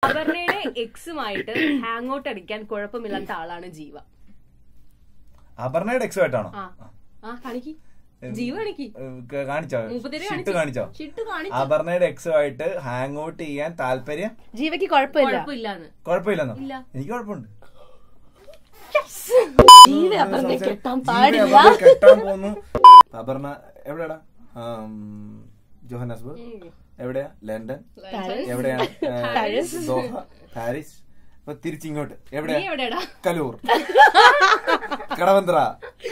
അപർണയുടെ എക്സുമായിട്ട് hang out അടിക്കാൻ കുഴപ്പമില്ലാത്ത ആളാണ് ജീവ അപർണയുടെ എക്സ് ആയിട്ടാണോ ആ ആ കാണിക്ക് ജീവ കാണിക്ക് ഏഹ് കാണിച്ചോ മൂപ്പത്തിരെ ഷിട്ട് കാണിച്ചു. കാണിച്ചോ ഷിട്ട് കാണിച്ചു അപർണയുടെ എക്സ് ആയിട്ട് ഹാങ് ഔട്ട് ചെയ്യാൻ താല്പര്യം ജീവയ്ക്ക് കുഴപ്പമില്ല കുഴപ്പമില്ലാന്ന് കുഴപ്പമില്ലെന്നോ ഇല്ല. എനിക്ക് കുഴപ്പമുണ്ട് ജീവ അപർണ്ണ കെട്ടാൻ ജീവ പാടില്ല അപർണ കെട്ടാൻ പോകുന്നു അപർണ എവിടെയാടാ ആം, ജോഹന്നാസ്ബർഗ് എവിടെയാ ലണ്ടൻ പാരീസ്. എവിടെയാണ് പാരീസ്. ഏഹ്, ദോഹ പാരീസ് അപ്പൊ തിരിച്ചിങ്ങോട്ട് നീ എവിടെയാ എവിടെയാടാ കലൂർ കടവന്ത്ര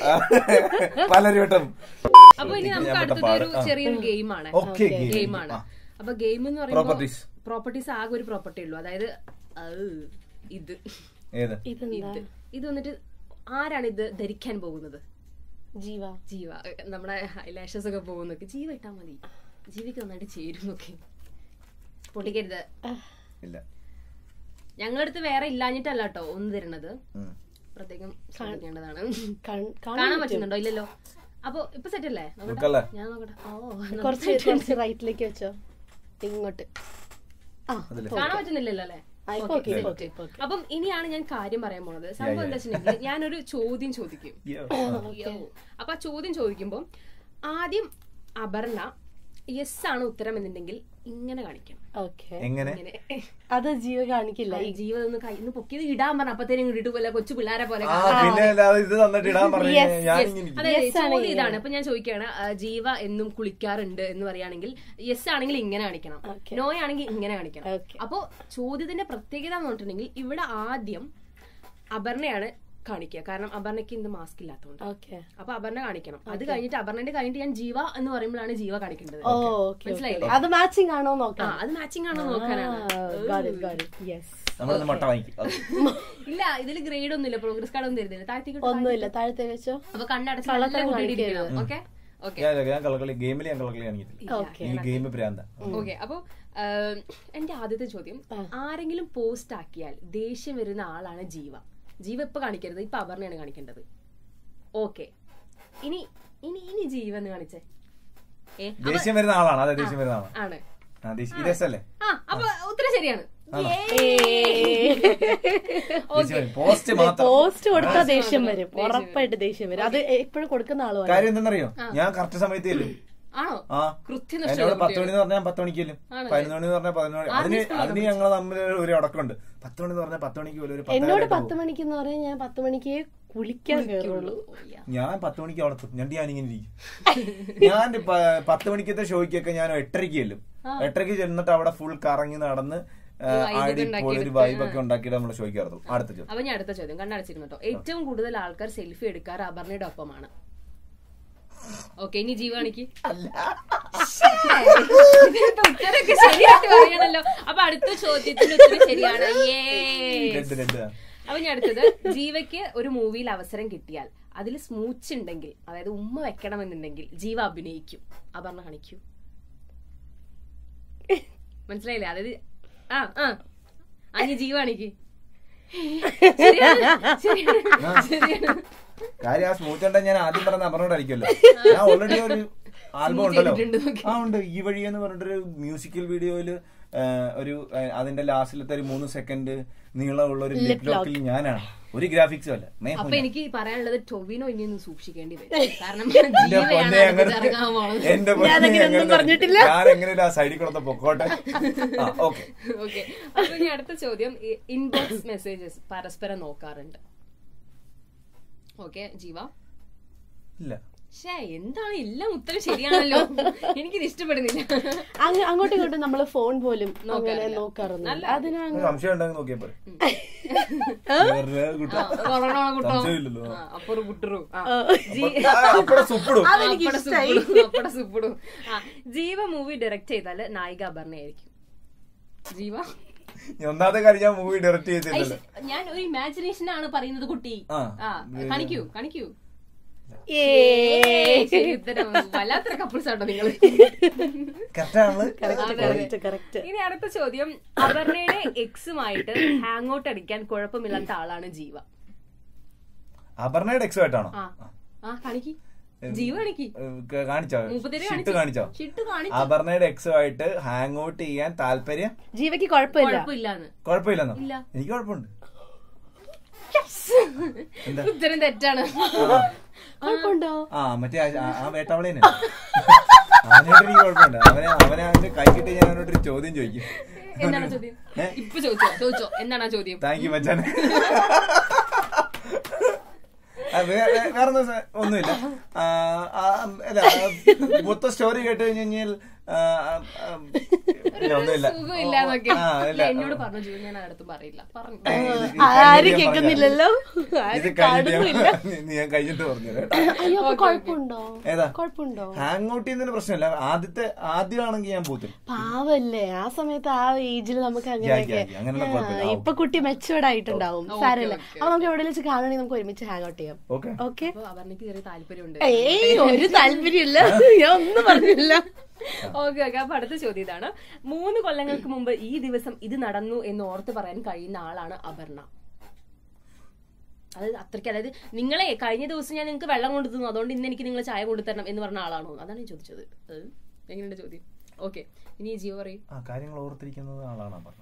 പലരുവട്ടം അപ്പൊ ഇനി ഞാൻ നമുക്ക് പെട്ട അടുത്തത് പാട്. ഒരു ആ. ചെറിയൊരു ഗെയിമാണ് ഓക്കെ ഗെയിമാണ് അപ്പൊ ഗെയിം എന്ന് പറയുമ്പോൾ Properties. പ്രോപ്പർട്ടീസ് ആകെ ഒരു പ്രോപ്പർട്ടി ഉള്ളൂ അതായത് അത് ഇത് ഏത് ഇതെന്താ ഇത് ഇത് വന്നിട്ട് ആരാണ് ഇത് ധരിക്കാൻ പോകുന്നത് ജീവ ജീവ നമ്മുടെ ഐലാഷസ് ഒക്കെ പോകുന്നൊക്കെ ജീവ ഇട്ടാ മതി ജീവിക്ക് നന്നായിട്ട് ചേരും ഒക്കെ പൊട്ടിക്കരുത് ഇല്ല ഞങ്ങളടുത്ത് വേറെ ഇല്ലാഞ്ഞിട്ടല്ല കേട്ടോ ഒന്ന് തരുന്നത് ഉം. പ്രത്യേകം ശ്രദ്ധിക്കേണ്ടതാണ് കൺ- കാണാൻ കാണാൻ പറ്റും പറ്റുന്നുണ്ടോ ഇല്ലല്ലോ അപ്പൊ ഇപ്പൊ സെറ്റ് അല്ലേ നോക്കട്ടെ. നോക്കല്ലേ? ഞാൻ നോക്കട്ടെ ഓ കുറച്ച് കുറച്ച് റൈറ്റിലേക്ക് വെച്ചോ ഇങ്ങോട്ട് ആ അതില്. കാണാൻ പറ്റുന്നില്ലല്ലോ അല്ലേ ആ, ഇപ്പൊ Okay, okay, set. okay, ഇപ്പൊ okay. അപ്പം ഇനിയാണ് ഞാൻ കാര്യം പറയാൻ പോണത് സംഭവം എന്താ വെച്ചിട്ടുണ്ടെങ്കിൽ ഞാനൊരു ചോദ്യം ചോദിക്കും യോ. യോ. അപ്പൊ ആ ചോദ്യം ചോദിക്കുമ്പോൾ ആദ്യം അപർണ യെസ് ആണ് ഉത്തരം എന്നുണ്ടെങ്കിൽ ഇങ്ങനെ കാണിക്കണം ഓക്കെ എങ്ങനെ ഇങ്ങനെ അത് ജീവ കാണിക്കില്ല ഈ ജീവൻ ഒന്ന് കൈ ഒന്ന് പൊക്കിയത് ഇടാൻ പറഞ്ഞ അപ്പത്തേനും ഇട്ടിട്ട് പോലെ കൊച്ചു പിള്ളേരെ പോലെ ആ പിന്നെ അല്ലാതെ ഇത് തന്നിട്ട് ഇടാൻ പറഞ്ഞു Yes, ഞാൻ Yes. ഇങ്ങനെ അതെ Yes ആണ് ചോദ്യം ഇതാണ് അപ്പൊ ഞാൻ ചോദിക്കുകയാണ് ആ, ജീവ എന്നും കുളിക്കാറുണ്ട് എന്ന് പറയുകയാണെങ്കിൽ യെസ് ആണെങ്കിൽ ഇങ്ങനെ കാണിക്കണം Okay. നോ ആണെങ്കിൽ ഇങ്ങനെ കാണിക്കണം Okay. അപ്പോ ചോദ്യത്തിന്റെ പ്രത്യേകത എന്ന് പറഞ്ഞിട്ടുണ്ടെങ്കിൽ ഇവിടെ ആദ്യം അപർണയാണ് കാണിക്കുക കാരണം അപർണയ്ക്ക് ഇന്ന് മാസ്ക് ഇല്ലാത്തതുകൊണ്ട് ഓക്കെ അപ്പൊ അപർണ കാണിക്കണം അത് കഴിഞ്ഞിട്ട് അപർണന്റെ കഴിഞ്ഞിട്ട് ഞാൻ ജീവ എന്ന് പറയുമ്പോഴാണ് ജീവ കാണിക്കേണ്ടത് ഓ ഓക്കെ മനസ്സിലായില്ലേ? അത് മാച്ചിങ് ആണോ ആ നോക്കാം അത് മാച്ചിങ് ആണോ നോക്കാനാണ് യെസ് നമ്മളിന്ന് മട്ട വാങ്ങിക്കും അത്. ഇല്ല ഇതിൽ ഗ്രേഡ് ഒന്നുമില്ല പ്രോഗ്രസ് കാർഡ് ഒന്നും തരുന്നില്ല താഴ്ത്തേക്ക് ഒന്നുമില്ല താഴത്തെ വെച്ചോ അപ്പൊ കണ്ണടച്ച് കള്ളത്തരം നല്ല കാണിക്കരുത്. കൂട്ടിയിട്ടിരിക്കണം ഓക്കെ ഓക്കെ ഞാൻ ഞാൻ കളക്കളി ഗെയിമിൽ ഞാൻ കളക്കളി കാണിക്കത്തില്ല ഓക്കെ ഈ ഗെയിം പ്രാന്ത ഓക്കെ അപ്പൊ ആം, എന്റെ ആദ്യത്തെ ചോദ്യം ആരെങ്കിലും പോസ്റ്റ് ആക്കിയാൽ ദേഷ്യം വരുന്ന ആളാണ് ജീവ ജീവ ഇപ്പൊ കാണിക്കരുത് ഇപ്പൊ അപർണയാണ് കാണിക്കേണ്ടത് ഓക്കെ ഇനി ഇനി ഇനി ജീവ എന്ന് കാണിച്ചേ ഏ അപ്പൊ- ദേഷ്യം വരുന്ന ആളാണ് അതെ ദേഷ്യം വരുന്ന ആളാണ് ആണ് ആ, ദേഷ്യം- ഇത് രസല്ലേ ആ അപ്പൊ ഉത്തരം ശരിയാണ് പോസ്റ്റ് മാത്രം പോസ്റ്റ് കൊടുത്താൽ ദേഷ്യം വരും ഉറപ്പായിട്ട് ദേഷ്യം വരും അത് എപ്പോഴും കൊടുക്കുന്ന ആളുമാണ് കാര്യം എന്തെന്നറിയോ ഞാൻ കറക്റ്റ് സമയത്ത് ചെല്ലും ആണോ ആ കൃത്യനിഷ്ഠ എന്നോട് പത്ത് മണി എന്ന് പറഞ്ഞാൽ പത്ത് മണിക്ക് ചെല്ലും ആണല്ലേ? പതിനൊന്ന് മണി എന്ന് പറഞ്ഞാൽ പതിനൊന്ന് മണി അതിന് അതിന് ഞങ്ങൾ തമ്മിൽ ഒരു അടക്കമുണ്ട് പത്ത് മണി എന്ന് പറഞ്ഞാൽ പത്ത് മണിക്ക് പോലും ഒരു പത്തര എന്നോട് ആയിട്ട് പത്ത് മണിക്ക് എന്ന് പറഞ്ഞാൽ ഞാൻ പത്ത് മണിക്ക് കുളിക്കാൻ കയറുള്ളൂ ഞാൻ പത്ത് മണിക്ക് അവിടെ എത്തും ഞാൻ ഞാനിങ്ങനെ ഇരിക്കും ഞാൻ പ- പത്ത് മണിക്കത്തെ ഷോയ്ക്കൊക്കെ ഞാൻ എട്ടരയ്ക്ക് ചെല്ലും എട്ടരയ്ക്ക് ചെന്നിട്ട് അവിടെ ഫുൾ കറങ്ങി നടന്ന് ആ, ആടി പോലെ ഒരു വൈബൊക്കെ ഉണ്ടാക്കിയിട്ട് നമ്മൾ ഷോയ്ക്ക് ഇറങ്ങും അടുത്ത ചോദ്യം അപ്പൊ ഞാൻ അടുത്ത ചോദ്യം കണ്ണടച്ചിരുന്നു കേട്ടോ ഏറ്റവും കൂടുതൽ ആൾക്കാർ സെൽഫി എടുക്കാറ് അപർണയുടെ ഒപ്പമാണ് ഓക്കെ ഇനി ജീവ കാണിക്ക് ഇതിന്റെ ഉത്തരമൊക്കെ ശരിയായിട്ട് പറയണല്ലോ അപ്പൊ അടുത്ത ചോദ്യത്തിന്റെ ഉത്തരം ശരിയാണ് Yay. രണ്ട് രണ്ട് അപ്പൊ ഞാൻ അടുത്തത് ജീവയ്ക്ക് ഒരു മൂവിയിൽ അവസരം കിട്ടിയാൽ അതിൽ സ്മൂച്ച് ഉണ്ടെങ്കിൽ അതായത് ഉമ്മ വെക്കണമെന്നുണ്ടെങ്കിൽ ജീവ അഭിനയിക്കും അപർണ കാണിക്കൂ മനസ്സിലായില്ലേ അതായത് ആ ആ അനി ജീവ കാണിക്ക് ശരിയാണ്, ശരിയാണ്, ശരിയാണ്. കാര്യം ആ സ്മൂത്ത് ഉണ്ടെങ്കിൽ ഞാൻ ആദ്യം പറഞ്ഞ അപർണോടായിരിക്കുമല്ലോ ഞാൻ ഓൾറെഡി ഒരു ആൽബം ഉണ്ടല്ലോ ചെയ്തിട്ടുണ്ട് ആ ഉണ്ട് ഈ വഴി എന്ന് പറഞ്ഞിട്ടൊരു മ്യൂസിക്കൽ വീഡിയോയില് ഒരു ആ, അതിന്റെ ലാസ്റ്റിലത്തെ ഒരു മൂന്ന് സെക്കൻഡ് നീളമുള്ള ഒരു ലിപ് ലോക്കിൽ ഞാനാണ് ഒരു ഗ്രാഫിക്സും അല്ല മേ അപ്പൊ ഹുന. എനിക്ക് പറയാനുള്ളത് ടൊവിനോ ഇനി ഒന്ന് സൂക്ഷിക്കേണ്ടി വരും കാരണം എന്റെ ജീവയാണ് പൊന്നെ അതിനകത്ത് അങ്ങനെ ഇറങ്ങാൻ പോണത് എന്റെ പൊന്നെ ഞാനങ്ങനെയൊന്നും അങ്ങനെ- പറഞ്ഞിട്ടില്ല. ഞാൻ എങ്ങനെ ആ സൈഡിൽ കൊടുത്ത പൊക്കോട്ടെ ആ ഓക്കെ ഓക്കെ അപ്പൊ ഇനി അടുത്ത ചോദ്യം ഇൻബോക്സ് മെസ്സേജസ് പരസ്പരം നോക്കാറുണ്ട് ഓക്കെ ജീവ ഇല്ല ഷേ എന്താണ് എല്ലാം ഉത്തരം ശരിയാണല്ലോ എനിക്കിത് ഇഷ്ടപ്പെടുന്നില്ല അങ്ങ- അങ്ങോട്ടും ഇങ്ങോട്ടും നമ്മൾ ഫോൺ പോലും അങ്ങനെ നോക്കാറില്ല. നോക്കാറൊന്നുമില്ല അതിന് ഒരു സംശയം ഉണ്ടെങ്കിൽ നോക്കിയാ പോരെ വേറെ കുട്ടാ. സംശയമില്ലല്ലോ. അപ്പുറം കുട്ടറു ആ, അപ്പടെ സുപ്പിടും അപ്പട സുപ്പിടും ആ ജീവ മൂവി ഡയറക്ട് ചെയ്താല് നായിക അപർണയായിരിക്കും ജീവ ഒന്നാമത്തെ കാര്യം ഞാൻ മൂവി ഡയറക്ട് ചെയ്തില്ലല്ലോ ഐ, ഞാൻ ഒരു ഇമാജിനേഷൻ ആണ് പറയുന്നത് കുട്ടി ആ. ആ കാണിക്കൂ കാണിക്കൂ ഏയ്. ശരി, ഉത്തരം. വല്ലാത്തൊരു കപ്പിൾസ് ആട്ടോ നിങ്ങള് കറക്റ്റ് ആണല്ലോ കറക്റ്റ് കറക്റ്റ് ഇനി അടുത്ത ചോദ്യം അപർണയുടെ എക്സുമായിട്ട് ഹാങ് ഔട്ട് അടിക്കാൻ കുഴപ്പമില്ലാത്ത ആളാണ് ജീവ അപർണയുടെ എക്സ് ആയിട്ടാണോ ആ ആ കാണിക്ക് ജീവ കാണിക്ക് ക- കാണിച്ചോ മുപ്പത്തിയേഴ് ഷിട്ട് കാണിച്ചു. കാണിച്ചോ ഷിട്ട് കാണിച്ചു അപർണയുടെ എക്സുമായിട്ട് ഹാങ് ഔട്ട് ചെയ്യാൻ താല്പര്യം ജീവയ്ക്ക് കുഴപ്പമില്ല കുഴപ്പമില്ലാന്ന് കുഴപ്പമില്ലെന്നോ ഇല്ല. എനിക്ക് കുഴപ്പമുണ്ട് എന്താ ഉത്തരം തെറ്റാണ് കുഴപ്പമുണ്ടോ ആ മറ്റേ ആ- ആ- ആ വേട്ടാവളെ അവനോട് എനിക്ക് കുഴപ്പമുണ്ട് അവനെ അവനെ അവന്റെ കൈ കിട്ടി ഞാൻ അവനോട് ഒരു ചോദ്യം ചോദിക്കും എന്താണ് ചോദ്യം ഏ? ഇപ്പൊ ചോദിച്ചോ ചോദിച്ചോ എന്താണ് ആ ചോദ്യം താങ്ക് യു മച്ചാൻ വേറെ ഒന്നുമില്ല ആ, ആ, അല്ല ആ, മൊത്തം സ്റ്റോറി കേട്ട് കഴിഞ്ഞ് കഴിഞ്ഞാൽ ആ, ആ, ആ, ഇല്ല, ഒന്നുമില്ല സുഖമില്ലാന്നൊക്കെ ആ, ഇല്ല. ഇല്ല, എന്നോട് പറഞ്ഞു ജീവൻ ഞാൻ അടുത്തും പറയില്ല പറഞ്ഞു ഏ, ഇത് ഇത് ആരും കഴിഞ്ഞിട്ട് ഞാൻ കേൾക്കുന്നില്ലല്ലോ ഇത് ആരും കഴിഞ്ഞിട്ട് കാണുന്നില്ല ഞാൻ- നീ- നീ ഞാൻ കഴിഞ്ഞിട്ട് പറഞ്ഞു തരാം കേട്ടോ. അയ്യോ അപ്പൊ കുഴപ്പമുണ്ടോ ഏതാ കുഴപ്പമുണ്ടോ ഹാങ് ഔട്ട് ചെയ്യുന്നതിന് പ്രശ്നമില്ല ആദ്യത്തെ ആദ്യമാണെങ്കിൽ ഞാൻ പോത്തും പാവല്ലേ ആ സമയത്ത് ആ ഏജിൽ നമുക്ക് അങ്ങനെയൊക്കെ യാ, യാ, അങ്ങനെയുള്ള കുഴപ്പമില്ല. ആ, ഇപ്പൊ കുട്ടി മെച്ചുവേർഡ് ആയിട്ടുണ്ടാവും ഓ, സാരല്ല ഓക്കേ, അപ്പൊ നമുക്ക് എവിടെയെങ്കിലും വെച്ച് കാണുകയാണെങ്കിൽ നമുക്ക് ഒരുമിച്ച് ഹാങ് ഔട്ട് ചെയ്യാം ഓക്കെ ഓക്കെ അപ്പൊ അപർണയ്ക്ക് ചെറിയ താല്പര്യമുണ്ട് ഏയ് ഒരു താല്പര്യമില്ല ഞാൻ ഒന്നും പറഞ്ഞില്ല ഓക്കെ ഓക്കെ അപ്പൊ അടുത്ത ചോദ്യം ഇതാണ് മൂന്ന് കൊല്ലങ്ങൾക്ക് മുമ്പ് ഈ ദിവസം ഇത് നടന്നു എന്ന് ഓർത്ത് പറയാൻ കഴിയുന്ന ആളാണ് അപർണ അതായത് അത്രയ്ക്ക് അതായത് നിങ്ങളെ കഴിഞ്ഞ ദിവസം ഞാൻ നിങ്ങൾക്ക് വെള്ളം കൊണ്ടു തന്നു അതുകൊണ്ട് ഇന്ന് എനിക്ക് നിങ്ങൾ ചായ കൊണ്ടു തരണം എന്ന് പറഞ്ഞ ആളാണോ അതാണ് ഞാൻ ചോദിച്ചത് ഏ? എങ്ങനെയുണ്ട് ചോദ്യം ഓക്കെ ഇനി ഈ ജിയോ പറയും ആ കാര്യങ്ങൾ ഓർത്തിരിക്കുന്നത് ആളാണ് പറഞ്ഞത്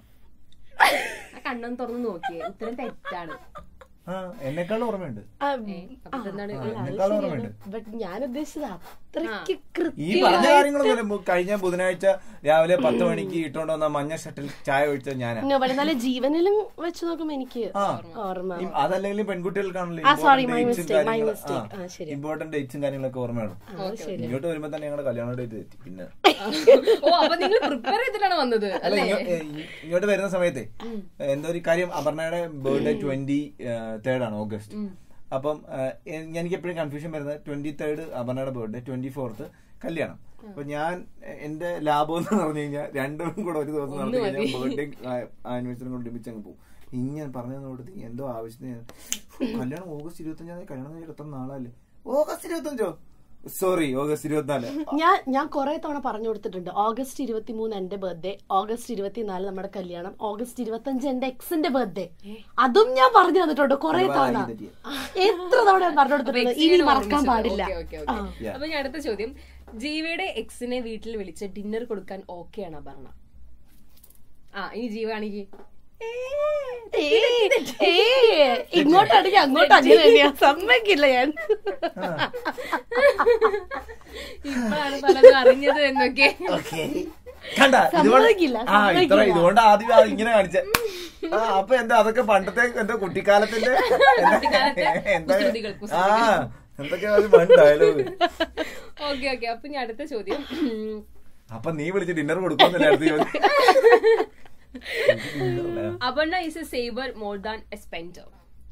ആ കണ്ണൊന്ന് തുറന്ന് നോക്കിയേ ഉത്തരം തെറ്റാണ് ആ എന്നെക്കാളും ഓർമ്മയുണ്ട് ആ, ഏ, അപ്പൊ ഇതെന്താണ് ആ, ഒരു- എന്നെക്കാളും ഓർമ്മയുണ്ട് ബട്ട് ഞാൻ ഉദ്ദേശിച്ചത് അത്രയ്ക്ക് ഈ കൃത്യം പറഞ്ഞ കാര്യങ്ങളൊന്നുമില്ല മു- കഴിഞ്ഞ ബുധനാഴ്ച രാവിലെ പത്ത് മണിക്ക് ഇട്ടുകൊണ്ട് വന്ന മഞ്ഞ ഷട്ടിൽ ചായ ഒഴിച്ച ഞാനാ ഇവിടെ നല്ല ജീവനിലും വെച്ച് നോക്കുമ്പോ എനിക്ക് ആ ഓർമ്മ ഈ- അതല്ലെങ്കിലും പെൺകുട്ടികൾക്കാണല്ലോ ആ, sorry, my mistake, my mistake. ആ, ശരി. ഇമ്പോർട്ടന്റ് ഡേറ്റ്സും കാര്യങ്ങളൊക്കെ ഓർമ്മയാണ് ആ, ശരി ഇങ്ങോട്ട് വരുമ്പോ തന്നെ ഞങ്ങളുടെ കല്യാണ ഡേറ്റ് തെറ്റി പിന്നെ ഓ അപ്പൊ നിങ്ങൾ പ്രിപ്പയർ ചെയ്തിട്ടാണ് വന്നത് അല്ല അല്ലേ ഇങ്ങോ- ഏ, ഇ- ഇങ്ങോട്ട് വരുന്ന സമയത്തെ എന്തോ ഒരു കാര്യം അപർണയുടെ ബർത്ത്ഡേ ട്വന്റി തേർഡ് ആണ് ഓഗസ്റ്റ് അപ്പം ആ, എ- എനിക്ക് എപ്പോഴും കൺഫ്യൂഷൻ വരുന്നത് ട്വന്റി തേർഡ് അപർണയുടെ ബർത്ത്ഡേ ട്വന്റി ഫോർത്ത് കല്യാണം അപ്പൊ ഞാൻ എ- എന്റെ ലാഭം എന്ന് പറഞ്ഞു കഴിഞ്ഞാൽ രണ്ടും കൂടെ ഒരു ദിവസം നടത്തി കഴിഞ്ഞാൽ ബർത്ത്ഡേ ആനിവേഴ്സറി കൊണ്ട് ഒരുമിച്ച് അങ്ങ് പോകും ഇങ്ങനെ പറഞ്ഞു കൊടുത്ത് എന്തോ ആവശ്യത്തിന് ഞാൻ, "ഫു, കല്യാണം ഓഗസ്റ്റ് ഇരുപത്തഞ്ചാം തീയതി കല്യാണം കഴിഞ്ഞിട്ട് എത്ര നാളല്ലേ ഓഗസ്റ്റ് ഇരുപത്തഞ്ചോ സോറി ഓഗസ്റ്റ് ഇരുപത്തിനാല് ഞാൻ ഞാൻ കുറെ തവണ പറഞ്ഞു കൊടുത്തിട്ടുണ്ട് ഓഗസ്റ്റ് ഇരുപത്തി മൂന്ന് എന്റെ ബർത്ത്ഡേ ഓഗസ്റ്റ് ഇരുപത്തിനാല് നമ്മുടെ കല്യാണം ഓഗസ്റ്റ് ഇരുപത്തി അഞ്ച് എന്റെ എക്സിന്റെ ബർത്ത്ഡേ അതും ഞാൻ പറഞ്ഞു തന്നിട്ടുണ്ട് കുറെ തവണ ഒരുപാട് തെറ്റിയ. എത്ര തവണ ഞാൻ പറഞ്ഞു കൊടുത്തിട്ടുണ്ട് ഇനി മറക്കാൻ പാടില്ല ഓക്കെ, ഓക്കെ, ഓക്കെ. അപ്പൊ ഞാൻ അടുത്ത ചോദ്യം ജീവയുടെ എക്സിനെ വീട്ടിൽ വിളിച്ച് ഡിന്നർ കൊടുക്കാൻ ഓക്കെയാണ് അപർണ ആ ഇനി ജീവ ആണെങ്കിൽ ഏയ്, ഏയ്, ഇങ്ങോട്ടാണെങ്കിൽ അങ്ങോട്ട് അങ്ങനെ തന്നെയാ സമ്മതിക്കില്ല ഞാൻ ഇപ്പോഴാണ് പലതും അറിഞ്ഞത് എന്നൊക്കെ കണ്ട സമ്മതിക്കില്ല, ആ ഇത്ര സമ്മതിക്കില്ല. ഇതുകൊണ്ട് ആദ്യം ആ ഇങ്ങനെ കാണിച്ച ആ അപ്പൊ എന്താ അതൊക്കെ പണ്ടത്തെ എന്താ കുട്ടിക്കാലത്തിന്റെ എന്താ- കുട്ടിക്കാലത്തെ എന്താ കുസൃതികൾ, ആ എന്തൊക്കെയാ അത് വൺ ഡയലോഗ് ഓക്കെ ഓക്കെ അപ്പൊ ഞാൻ അടുത്ത ചോദ്യം അപ്പൊ നീ വിളിച്ച് ഡിന്നർ കൊടുക്കുന്നില്ല അടുത്ത ചോദ്യം Dinner അല്ലേ? Aparna is a saver more than a spender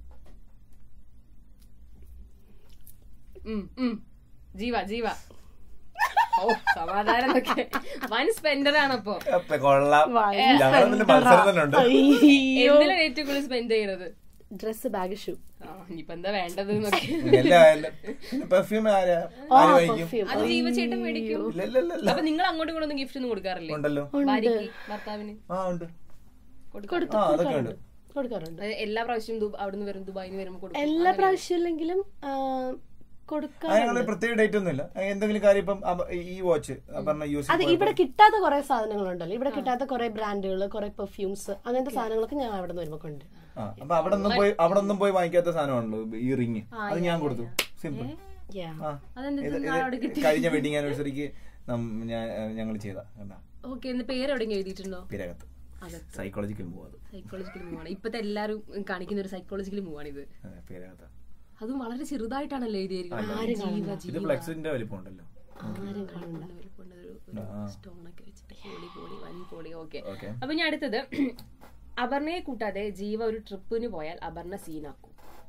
Jeeva Jeeva ഓ സമാധാനം എന്നൊക്കെ വൻ സ്പെൻഡർ ആണപ്പോ അപ്പൊ കൊള്ളാം വൈ ഞങ്ങൾ തമ്മിൽ മത്സരം തന്നെ ഉണ്ട് അയ്യോ എന്തിനാണ് ഏറ്റവും കൂടുതൽ സ്പെൻഡ് ചെയ്യണത് ഡ്രസ് ബാഗ് ഷൂ ആ, ഇനിയിപ്പോ എന്താ വേണ്ടത് എന്നൊക്കെ എല്ലാം പെർഫ്യൂം ആരാ ആര് വാങ്ങിക്കും perfume. അത് ജീവചേട്ടൻ മേടിക്കും ഇല്ല ഇല്ല ഇല്ല, ഇല്ല അപ്പൊ നിങ്ങൾ അങ്ങോട്ടും ഇങ്ങോട്ടും ഗിഫ്റ്റ് ഒന്നും കൊടുക്കാറില്ലേ ഉണ്ടല്ലോ ഭാര്യക്ക് ഭർത്താവിന് ആ ഉണ്ട് കൊടുക്കാറുണ്ട് ആ അതൊക്കെ ഉണ്ട് കൊടുക്കാറുണ്ട് അതായത് എല്ലാ പ്രാവശ്യവും ദുബ- അവിടുന്ന് വരും ദുബായിന്ന് വരുമ്പോ കൊടുക്കും എല്ലാ പ്രാവശ്യം ഇല്ലെങ്കിലും ആ, ആ കൊടുക്കാറുണ്ട് ഞങ്ങള് പ്രത്യേക ഡേറ്റ് ഒന്നുമില്ല ആ, എന്തെങ്കിലും കാര്യം ഇപ്പം അപ- ഈ വാച്ച് പറഞ്ഞ യൂസ് അത് ഇവിടെ കിട്ടാത്ത കുറെ സാധനങ്ങളുണ്ടല്ലോ ഇവിടെ കിട്ടാത്ത കുറെ ബ്രാൻഡുകൾ കുറെ പെർഫ്യൂംസ് അങ്ങനത്തെ സാധനങ്ങളൊക്കെ ഞാൻ അവിടെ നിന്ന് വരുമ്പോ കൊണ്ട് ആ അപ്പൊ അവിടെ ഒന്നും പോയി അവിടെ ഒന്നും പോയി വാങ്ങിക്കാത്ത സാധനമാണല്ലോ ഈ റിങ് അത് ഞാൻ കൊടുത്തു സിമ്പിൾ Yeah. ആ അതെന്ത് ഇത് നാളെ അവിടെ ഇത് കഴിഞ്ഞ വെഡിങ് ആനിവേഴ്സറിക്ക് ഞാൻ ഞങ്ങൾ ചെയ്ത കണ്ടാ ഓക്കെ എന്ന് പേര് എവിടെയെങ്കിലും എഴുതിയിട്ടുണ്ടോ പിരകത്ത് അതെ സൈക്കോളജിക്കൽ മൂവ് അത് സൈക്കോളജിക്കൽ മൂവാണ് ഇപ്പത്തെ എല്ലാരും കാണിക്കുന്ന ഒരു സൈക്കോളജിക്കൽ മൂവാണ് ഇത് അതെ, പിരകത്ത് അതും വളരെ ചെറുതായിട്ടാണല്ലോ എഴുതിയിരിക്കുന്നത് ജീവ ഇത് ഫ്ലെക്സിന്റെ വലിപ്പം ഉണ്ടല്ലോ ആരും കാണണ്ട സ്റ്റോൺ ഒക്കെ വെച്ചിട്ട് പോളി പോളി വൻ പോളി ഓക്കെ ഓക്കെ അപ്പൊ ഞാൻ അടുത്തത് അപർണയെ കൂട്ടാതെ ജീവ ഒരു ട്രിപ്പിന് പോയാൽ അപർണ സീനാക്കും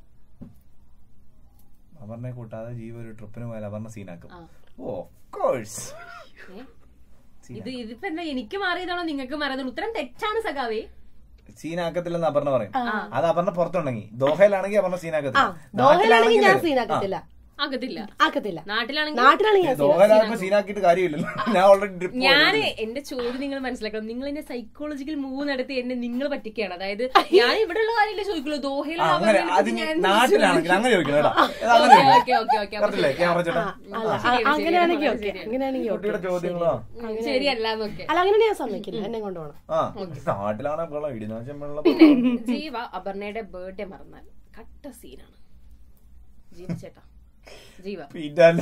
അപർണയെ കൂട്ടാതെ ജീവ ഒരു ട്രിപ്പിന് പോയാൽ അപർണ സീനാക്കും ആ. ഓ കോഴ്സ് ഏ? ഇത് ഇതിപ്പോ എന്താ എനിക്ക് മാറിയതാണോ നിങ്ങൾക്ക് മാറിയത് ഉത്തരം തെറ്റാണ് സഖാവേ സീനാക്കത്തില്ലെന്ന് അപർണ പറയും അത് അപർണ പുറത്തുണ്ടെങ്കിൽ ദോഹയിലാണെങ്കിൽ അപർണ സീനാക്കത്തില്ല ദോഹയിലാണെങ്കിൽ ഞാൻ നാട്ടിലാണെങ്കിൽ സീനാക്കത്തില്ല ആ. ആകത്തില്ല ആക്കത്തില്ല നാട്ടിലാണെങ്കിൽ നാട്ടിലാണെങ്കിൽ ഞാൻ ദോഹലാകുമ്പോ സീനാക്കിയിട്ട് കാര്യമില്ലല്ലോ ഞാൻ ഓൾറെഡി ട്രിപ്പ് ഞാന് എന്റെ ചോദ്യം നിങ്ങൾ മനസ്സിലാക്കണം നിങ്ങൾ എന്നെ സൈക്കോളജിക്കൽ മൂവ് നടത്തി എന്നെ നിങ്ങൾ പറ്റിക്കുകയാണ് അതായത് ഞാൻ ഇവിടെ ഉള്ള കാര്യമില്ല ചോദിക്കുള്ളൂ ദോഹയിലുള്ള അങ്ങനെ അത് അവരുടെ ഇനി ഞാൻ നാട്ടിലാണെങ്കിൽ അങ്ങനെ ചോദിക്കണം കേട്ടോ അത് അങ്ങനെ ചോദിക്കണം. ഓക്കെ ഓക്കെ ഓക്കെ കറക്റ്റല്ലേ ക്യാമറ ചേട്ടാ അല്ല ആ, അങ്ങനെയാണെങ്കിൽ ഓക്കെ അങ്ങനെയാണെങ്കിൽ ഓക്കെ കുട്ടിയുടെ ചോദ്യങ്ങളോ ശരിയല്ല എന്നൊക്കെ അല്ല അങ്ങനെ ഞാൻ സമ്മതിക്കില്ല എന്നെ കൊണ്ടുപോകണം ആ നാട്ടിലാണ് വെള്ളം ഇടിനാശം വെള്ളം പിന്നെ ജീവ അപർണയുടെ ബർത്ത്ഡേ മറന്നാൽ കട്ട സീനാണ് ജീവ ചേട്ടാ ജീവ പിന്നല്ല.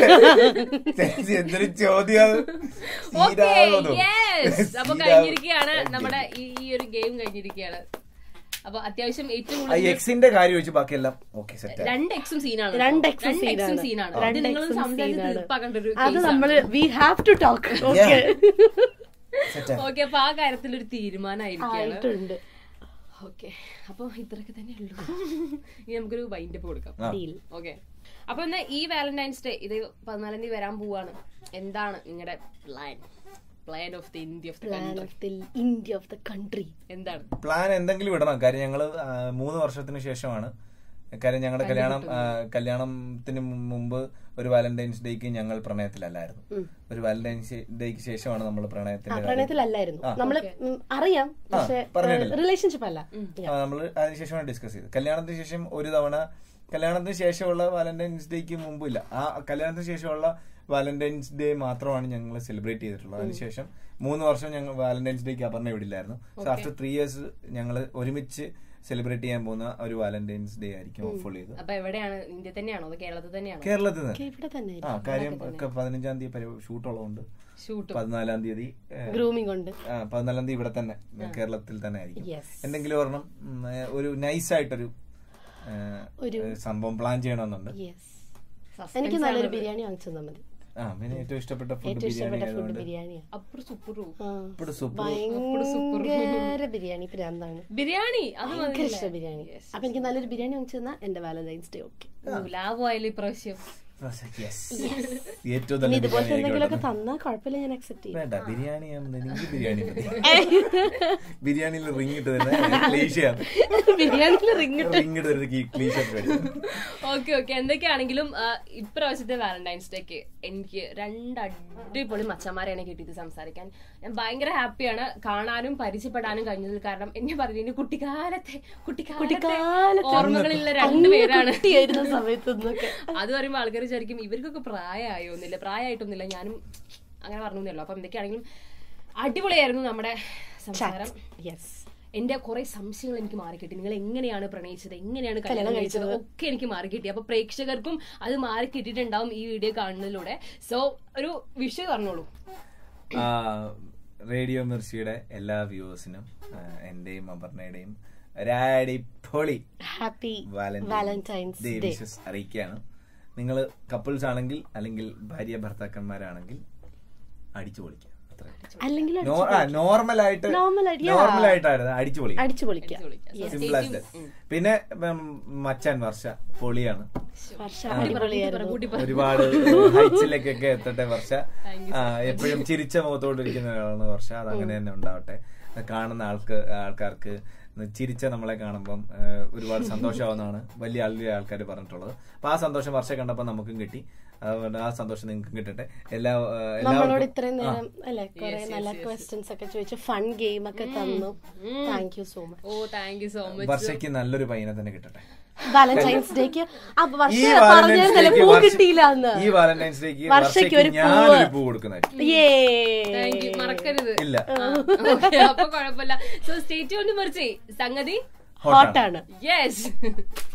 ചേച്ചി എന്തൊരു ചോദ്യം അത്. ഓക്കെ സീനാവുന്നു. യെസ് അപ്പൊ സീനാവും. കഴിഞ്ഞിരിക്കുകയാണ് നമ്മുടെ ഈ ഈ ഒരു ഗെയിം കഴിഞ്ഞിരിക്കുകയാണ് അപ്പൊ അത്യാവശ്യം ഏറ്റവും ആ കൂടുതൽ എക്സിന്റെ കാര്യം വെച്ച് ബാക്കിയെല്ലാം ഓക്കെ സെറ്റ് രണ്ട് എക്സും സീനാണ് രണ്ട് എക്സും രണ്ട് എക്സും സീനാണ് സീനാണ് അത് രണ്ട് നിങ്ങൾ എക്സും സംസാരിച്ച് സീനാണ് തീർപ്പാക്കേണ്ട ഒരു അത് നമ്മള് we have to talk okay set okay അപ്പൊ ആ കാര്യത്തിൽ ഒരു തീരുമാനമായിരിക്കുകയാണ് ആയിട്ടുണ്ട് ഓക്കെ അപ്പൊ ഇത്രയൊക്കെ തന്നെ ഉള്ളൂ ഇനി നമുക്കൊരു വൈൻഡ് അപ്പ് കൊടുക്കാം ആ. ഡീൽ ഓക്കെ അപ്പൊ എന്നാ ഈ വാലന്റൈൻസ് ഡേ ഇത് പതിനാലാം തീയതി വരാൻ പോവാണ് എന്താണ് നിങ്ങളുടെ plan plan of the India of the plan country of the India of the country എന്താണ് പ്ലാൻ എന്തെങ്കിലും ഇടണം കാര്യം ഞങ്ങള് ആ, മൂന്ന് വർഷത്തിന് ശേഷമാണ് കാര്യം ഞങ്ങളുടെ കല്യാണം ആ, കല്യാണത്തിന് മുമ്പ് ഒരു വാലന്റൈൻസ് ഡേക്ക് ഞങ്ങൾ പ്രണയത്തിലല്ലായിരുന്നു ഒരു വാലന്റൈൻസ് ഡേക്ക് ശേഷമാണ് നമ്മൾ പ്രണയത്തിന്റെ കാര്യം- പ്രണയത്തിലല്ലായിരുന്നു നമ്മള് ഉം, അറിയാം പക്ഷെ പറഞ്ഞിട്ടില്ല. റിലേഷൻഷിപ്പ് അല്ല നമ്മൾ അതിനുശേഷമാണ് ഡിസ്കസ് ചെയ്തത് കല്യാണത്തിന് ശേഷം ഒരു തവണ കല്യാണത്തിന് ശേഷമുള്ള വാലന്റൈൻസ് ഡേക്ക് മുമ്പില്ല ആ കല്യാണത്തിന് ശേഷമുള്ള വാലന്റൈൻസ് ഡേ മാത്രമാണ് ഞങ്ങൾ സെലിബ്രേറ്റ് ചെയ്തിട്ടുള്ളത് അതിനുശേഷം മൂന്ന് വർഷം ഞങ്ങൾ വാലന്റൈൻസ് ഡേക്ക് അപർണ വിടില്ലായിരുന്നു സോ ആഫ്റ്റർ ത്രീ ഇയേഴ്സ് ഞങ്ങൾ ഒരുമിച്ച് സെലിബ്രേറ്റ് ചെയ്യാൻ പോകുന്ന ഒരു വാലന്റൈൻസ് ഡേ ആയിരിക്കും ഫുൾ ചെയ്ത് അപ്പൊ എവിടെയാണ് ഇന്ത്യ തന്നെയാണോ അതോ കേരളത്തിൽ തന്നെയാണോ കേരളത്തിൽ നിന്ന് ഒക്കെ ഇവിടെ തന്നെ ആ കാര്യം ഒക്കെ പതിനഞ്ചാം തീയതി ഷൂട്ട് ഉള്ളതുകൊണ്ട് ഷൂട്ട് പതിനാലാം തീയതി ഏഹ്, ഗ്രൂമിംഗ് ഉണ്ട് ആ, പതിനാലാം തീയതി ഇവിടെ തന്നെ കേരളത്തിൽ തന്നെ ആയിരിക്കും യെസ് എന്തെങ്കിലും ഒരെണ്ണം ഉം, ഏ, ഒരു നൈസ് ആയിട്ടൊരു ഏ, ഒരു- ഏ, സംഭവം പ്ലാൻ ചെയ്യണമെന്നുണ്ട് യെസ് എനിക്ക് നല്ലൊരു ബിരിയാണി വാങ്ങിച്ചു തന്നാൽ മതി ആ പിന്നെ ഏറ്റവും ഇഷ്ടപ്പെട്ട ഫുഡ് ഏറ്റവും ബിരിയാണി ഇഷ്ടപ്പെട്ട ഫുഡ് ആയതുകൊണ്ട് ബിരിയാണിയാ അപ്പുറ സുപ്പുറു ആ. ഇപ്പോൾ സൂപ്പർ ഭയങ്കര ബിരിയാണി പ്രാന്താണ് ബിരിയാണി അത് ഭയങ്കര ഇഷ്ടം ബിരിയാണി അപ്പൊ എനിക്ക് നല്ലൊരു ബിരിയാണി വാങ്ങിച്ചു തന്നാൽ എന്റെ വാലന്റൈൻസ് ഡേ ഓക്കെ ലാഭമായാലും ഇപ്രാവശ്യം ഏറ്റവും ഇനി നല്ല ഇതുപോലത്തെ ബിരിയാണി എന്തെങ്കിലുമൊക്കെ തന്നാൽ കുഴപ്പമില്ല ഞാൻ അക്സെപ്റ്റ് ചെയ്യും വേണ്ട ബിരിയാണി ആകുമ്പോൾ എനിക്ക് ബിരിയാണി മതി ബിരിയാണിയിൽ റിങ് ഇട്ട് തരുന്ന ക്ലീശയാണ് ബിരിയാണിയിൽ റിങ് റിങ് ഇട്ട് തരുന്ന ക്ലീശ ഓക്കെ ഓക്കെ എന്തൊക്കെയാണെങ്കിലും ആ, ഇപ്രാവശ്യത്തെ വാലന്റൈൻസ് ഡേക്ക് എനിക്ക് രണ്ട് അടിപൊളി മച്ചന്മാരെയാണ് കിട്ടിയത് സംസാരിക്കാൻ ഞാൻ ഭയങ്കര ഹാപ്പിയാണ് കാണാനും പരിചയപ്പെടാനും കഴിഞ്ഞതിൽ കാരണം എന്നെ പറഞ്ഞു കുട്ടിക്കാലത്തെ കുട്ടിക്കാലത്തെ കുട്ടിക്കാലത്തെ ഓർമ്മകളുള്ള രണ്ടുപേരാണ് കുട്ടിയായിരുന്ന സമയത്ത് നിന്നൊക്കെ അത് പറയുമ്പോൾ ആൾക്കാർ വിചാരിക്കും ഇവർക്കൊക്കെ പ്രായമായൊന്നുമില്ല പ്രായമായിട്ടൊന്നുമില്ല ഞാനും അങ്ങനെ പറഞ്ഞൊന്നുമല്ലോ അപ്പൊ എന്തൊക്കെയാണെങ്കിലും അടിപൊളിയായിരുന്നു നമ്മുടെ സംസാരം യെസ് എന്റെ കുറെ സംശയങ്ങൾ എനിക്ക് മാറിക്കിട്ടി നിങ്ങൾ എങ്ങനെയാണ് പ്രണയിച്ചത് എങ്ങനെയാണ് കല്യാണം കഴിച്ചത് ഒക്കെ എനിക്ക് മാറിക്കിട്ടി അപ്പൊ പ്രേക്ഷകർക്കും അത് മാറിക്കിട്ടിട്ടുണ്ടാവും ഈ വീഡിയോ കാണുന്നതിലൂടെ സോ ഒരു വിഷയം പറഞ്ഞോളൂ റേഡിയോ മിർച്ചിയുടെ എല്ലാ വ്യൂവേഴ്സിനും എന്റെയും അപർണയുടെയും ഒരടിപൊളി happy Valentine's Valentine's day day wishes അറിയിക്കുകയാണ് നിങ്ങൾ കപ്പിൾസ് ആണെങ്കിൽ അല്ലെങ്കിൽ ഭാര്യ ഭർത്താക്കന്മാരാണെങ്കിൽ അടിച്ചു പൊളിക്കുക അത്ര അല്ലെങ്കിൽ നോർമൽ ആയിട്ട് Normal ആയിട്ട്, yeah. നോർമൽ ആയിട്ടായിരുന്നു അടിച്ചു പൊളിക്കുക അടിച്ചു പൊളിക്കാം സിമ്പിൾ ആയിട്ട് പിന്നെ ഉം, മച്ചാൻ വർഷ പൊളിയാണ് വർഷ അടിപൊളിയായിരുന്നു കൂട്ടി ഒരുപാട് ഹൈറ്റ്സിലേക്കൊക്കെ എത്തട്ടെ വർഷ ആ, എപ്പോഴും ചിരിച്ച മുഖത്തോടിരിക്കുന്ന ഒരാളാണ് വർഷ അത് അങ്ങനെ തന്നെ ഉണ്ടാവട്ടെ അത് കാണുന്ന ആൾക്ക് ആൾക്കാർക്ക് ചിരിച്ച നമ്മളെ കാണുമ്പം ആ, ഒരുപാട് സന്തോഷമാവുന്നതാണ് വലിയ വലിയ ആൾക്കാർ പറഞ്ഞിട്ടുള്ളത് അപ്പൊ ആ സന്തോഷം വർഷ കണ്ടപ്പോൾ നമുക്കും കിട്ടി അതുകൊണ്ട് ആ സന്തോഷം നിങ്ങൾക്കും കിട്ടട്ടെ എല്ലാ ആ, നമ്മളോട് എല്ലാവർക്കും ഇത്രയും നേരം അല്ലെ കുറെ നല്ല ക്വസ്റ്റ്യൻസ് ഒക്കെ ചോദിച്ചു ഫൺ ഗെയിം ഒക്കെ തന്നു താങ്ക് യു സോ മച്ച് ഓ താങ്ക് യു സോ മച്ച് വർഷയ്ക്ക് നല്ലൊരു പയ്യനെ തന്നെ കിട്ടട്ടെ വാലന്റൈൻസ് ഡേക്ക് അപ്പൊ വർഷ ഈ വാലന്റൈൻസ് പറഞ്ഞിരുന്നല്ലേ ഡേക്ക് പൂ വർഷ- കിട്ടിയില്ല എന്ന് ഈ വാലന്റൈൻസ് ഡേക്ക് വർഷയ്ക്ക് വർഷയ്ക്ക് ഒരു ഞാനൊരു പൂ കൊടുക്കുന്നതായിരിക്കും താങ്ക് യു മറക്കരുത് ഇല്ല ഓക്കെ അപ്പൊ കുഴപ്പമില്ല സോ സ്റ്റേറ്റ് കൊണ്ട് മറിച്ചേ സംഗതി ഹോട്ടാണ് ഹോട്ടാണ് യെസ്